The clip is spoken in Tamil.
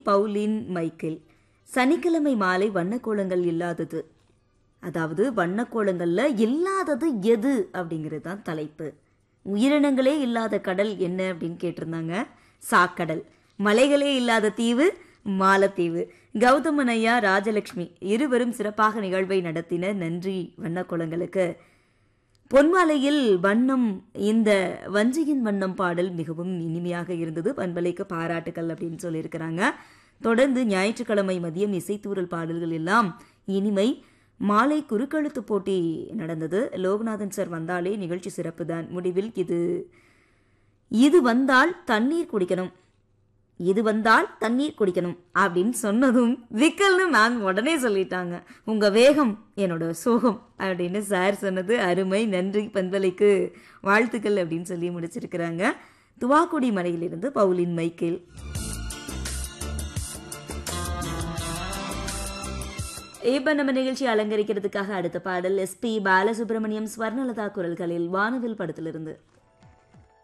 பவுலின் மைக்கேல் சனிக்கிழமை மாலை வண்ணக்கோலங்கள் இல்லாதது அதாவது வண்ணக்கோலங்கள்ல இல்லாதது எது அப்படிங்கிறது தான் தலைப்பு உயிரினங்களே இல்லாத கடல் என்ன அப்படின்னு கேட்டிருந்தாங்க சாக்கடல் மலைகளே இல்லாத தீவு மாலத்தீவு கௌதமன் ஐயா ராஜலட்சுமி இருவரும் சிறப்பாக நிகழ்வை நடத்தின நன்றி வண்ணக்கோலங்களுக்கு பொன்மாலையில் வண்ணம் இந்த வஞ்சியின் வண்ணம் பாடல் மிகவும் இனிமையாக இருந்தது பண்பலைக்கு பாராட்டுகள் அப்படின்னு சொல்லியிருக்கிறாங்க தொடர்ந்து ஞாயிற்றுக்கிழமை மதியம் இசைத்தூரல் பாடல்கள் எல்லாம் இனிமை மாலை குறுக்கெழுத்து போட்டி நடந்தது லோகநாதன் சார் வந்தாலே நிகழ்ச்சி சிறப்பு தான் முடிவில் இது இது வந்தால் தண்ணீர் குடிக்கணும் இது வந்தால் தண்ணீர் குடிக்கணும் அப்படின்னு சொன்னதும் விக்கல்னு மேம் உடனே சொல்லிட்டாங்க உங்க வேகம் என்னோட சோகம் அப்படின்னு சார் சொன்னது அருமை நன்றி பண்பலைக்கு வாழ்த்துக்கள் அப்படின்னு சொல்லி முடிச்சிருக்கிறாங்க துவாக்குடி மலையிலிருந்து பவுலின் மைக்கேல் இப்ப நம்ம நிகழ்ச்சி அலங்கரிக்கிறதுக்காக அடுத்த பாடல் எஸ்பி பாலசுப்ரமணியம் ஸ்வர்ணலதா குரல்களில் வானவில் படத்திலிருந்து